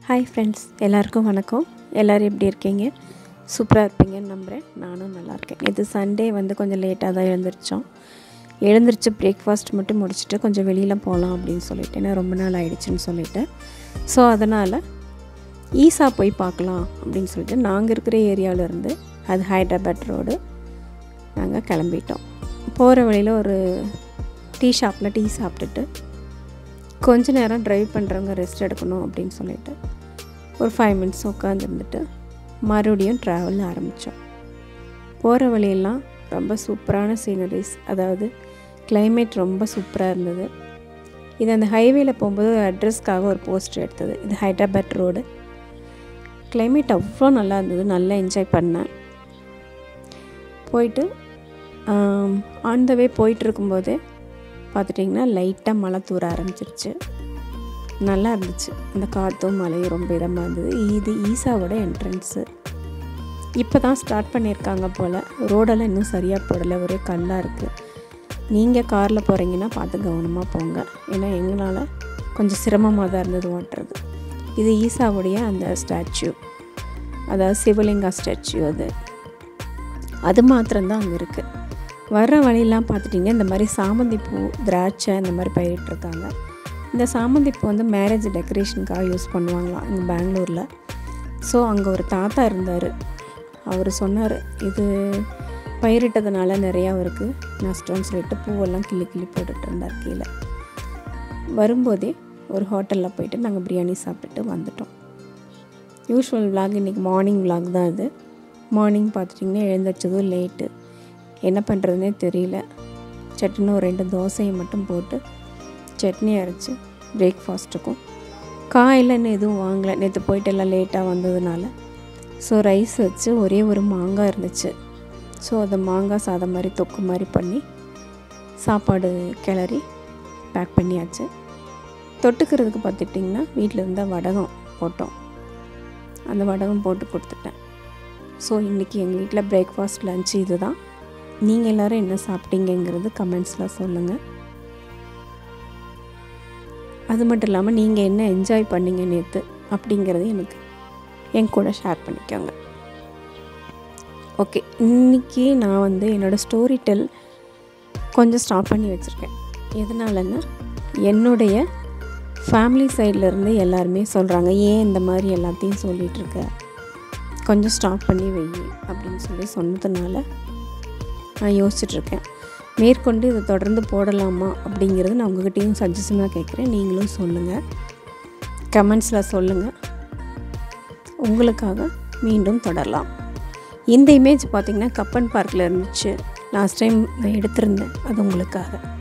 hi friends எல்லாருக்கும் வணக்கம் எல்லோரும் எப்படி இருக்கீங்க சூப்பராக இருப்பீங்கன்னு நம்புகிறேன் நானும் நல்லா இருக்கேன் இது சண்டே வந்து கொஞ்சம் லேட்டாக தான் எழுந்திரிச்சோம் எழுந்திரிச்சு பிரேக்ஃபாஸ்ட் மட்டும் முடிச்சுட்டு கொஞ்சம் வெளியில் போகலாம் அப்படின்னு சொல்லிட்டு ஏன்னா ரொம்ப நாள் ஆயிடுச்சுன்னு சொல்லிட்டு ஸோ அதனால் ஈசா போய் பார்க்கலாம் அப்படின்னு சொல்லிட்டு நாங்கள் இருக்கிற ஏரியாவிலேருந்து அது ஹைதராபாத் ரோடு நாங்கள் கிளம்பிட்டோம் போகிற வழியில் ஒரு டீ ஷாப்பில் டீ சாப்பிட்டுட்டு கொஞ்ச நேரம் ட்ரைவ் பண்ணுறவங்க ரெஸ்ட் எடுக்கணும் அப்படின்னு சொல்லிட்டு ஒரு ஃபைவ் மினிட்ஸ் உட்காந்துருந்துட்டு மறுபடியும் ட்ராவல் ஆரம்பித்தோம் போகிற வழியெல்லாம் ரொம்ப சூப்பரான சீனரிஸ் அதாவது climate ரொம்ப சூப்பராக இருந்தது இது அந்த ஹைவேல போகும்போது அட்ரஸ்க்காக ஒரு போஸ்டர் எடுத்தது இது ஹைதராபாத் ரோடு climate அவ்வளோ நல்லா இருந்தது நல்லா என்ஜாய் பண்ணேன் போயிட்டு ஆன் த வே போயிட்டு இருக்கும்போதே பார்த்துட்டிங்கன்னா லைட்டாக மழை தூர ஆரம்பிச்சிருச்சு நல்லா இருந்துச்சு அந்த காற்றும் மழையும் ரொம்ப இதமாக இருந்தது இது ஈசாவோட என்ட்ரன்ஸு இப்போ தான் ஸ்டார்ட் பண்ணியிருக்காங்க போல் ரோடெல்லாம் இன்னும் சரியாக போடலை ஒரே கல்லாக இருக்குது நீங்கள் காரில் போகிறீங்கன்னா பார்த்து கவனமாக போங்க ஏன்னா எங்களால் கொஞ்சம் சிரமமாக தான் இருந்தது ஓட்டுறது இது ஈசாவுடைய அந்த ஸ்டாச்சு அதாவது சிவலிங்கா ஸ்டாச்சு அது அது மாத்திரம்தான் அங்கே இருக்குது வர்ற வழியெல்லாம் பார்த்துட்டிங்க இந்த மாதிரி சாமந்தி பூ திராட்சை இந்த மாதிரி பயிரிட்டிருக்காங்க இந்த சாமந்தி பூ வந்து மேரேஜ் டெக்கரேஷனுக்காக யூஸ் பண்ணுவாங்களாம் இங்கே பெங்களூரில் ஸோ அங்கே ஒரு தாத்தா இருந்தார் அவர் சொன்னார் இது பயிரிட்டதுனால நிறையா அவருக்கு நஷ்டம்னு சொல்லிட்டு பூவெல்லாம் கிள்ளி கிள்ளி போட்டுட்டு இருந்தார் கீழே வரும்போதே ஒரு ஹோட்டலில் போயிட்டு நாங்கள் பிரியாணி சாப்பிட்டுட்டு வந்துட்டோம் யூஸ்வல் விலாக் இன்றைக்கி மார்னிங் விலாக் தான் இது மார்னிங் பார்த்துட்டிங்கன்னா எழுந்திரிச்சதும் லேட்டு என்ன பண்ணுறதுனே தெரியல சட்னி ஒரு ரெண்டு தோசையை மட்டும் போட்டு சட்னி அரைச்சி பிரேக்ஃபாஸ்ட்டுக்கும் காயெல்லாம் எதுவும் வாங்கலை நேற்று போயிட்டு எல்லாம் லேட்டாக வந்ததுனால ஸோ ரைஸ் வச்சு ஒரே ஒரு மாங்காய் இருந்துச்சு ஸோ அதை மாங்காய் சாதம் மாதிரி தொக்கு மாதிரி பண்ணி சாப்பாடு கிளறி பேக் பண்ணியாச்சு தொட்டுக்கிறதுக்கு பார்த்துட்டிங்கன்னா வீட்டில் இருந்தால் வடகம் போட்டோம் அந்த வடகம் போட்டு கொடுத்துட்டேன் ஸோ இன்றைக்கி எங்கள் வீட்டில் பிரேக்ஃபாஸ்ட் லன்ச் இது தான் நீங்கள் எல்லோரும் என்ன சாப்பிட்டீங்கங்கிறது கமெண்ட்ஸில் சொல்லுங்கள் அது மட்டும் இல்லாமல் நீங்கள் என்ன என்ஜாய் பண்ணீங்க நேற்று அப்படிங்கிறது எனக்கு என் கூட ஷேர் பண்ணிக்கோங்க ஓகே இன்றைக்கி நான் வந்து என்னோடய ஸ்டோரி டெல் கொஞ்சம் ஸ்டார்ட் பண்ணி வச்சுருக்கேன் எதனாலன்னா என்னுடைய ஃபேமிலி சைட்லேருந்து எல்லாருமே சொல்கிறாங்க ஏன் இந்த மாதிரி எல்லாத்தையும் சொல்லிகிட்ருக்க கொஞ்சம் ஸ்டாப் பண்ணி வை அப்படின்னு சொல்லி சொன்னதுனால நான் யோசிச்சுட்ருக்கேன் மேற்கொண்டு இதை தொடர்ந்து போடலாமா அப்படிங்கிறது நான் உங்ககிட்டயும் சஜஷனாக கேட்குறேன் நீங்களும் சொல்லுங்கள் கமெண்ட்ஸில் சொல்லுங்கள் உங்களுக்காக மீண்டும் தொடரலாம் இந்த இமேஜ் பார்த்திங்கன்னா கப்பன் பார்க்கில் இருந்துச்சு லாஸ்ட் டைம் நான் எடுத்திருந்தேன் அது உங்களுக்காக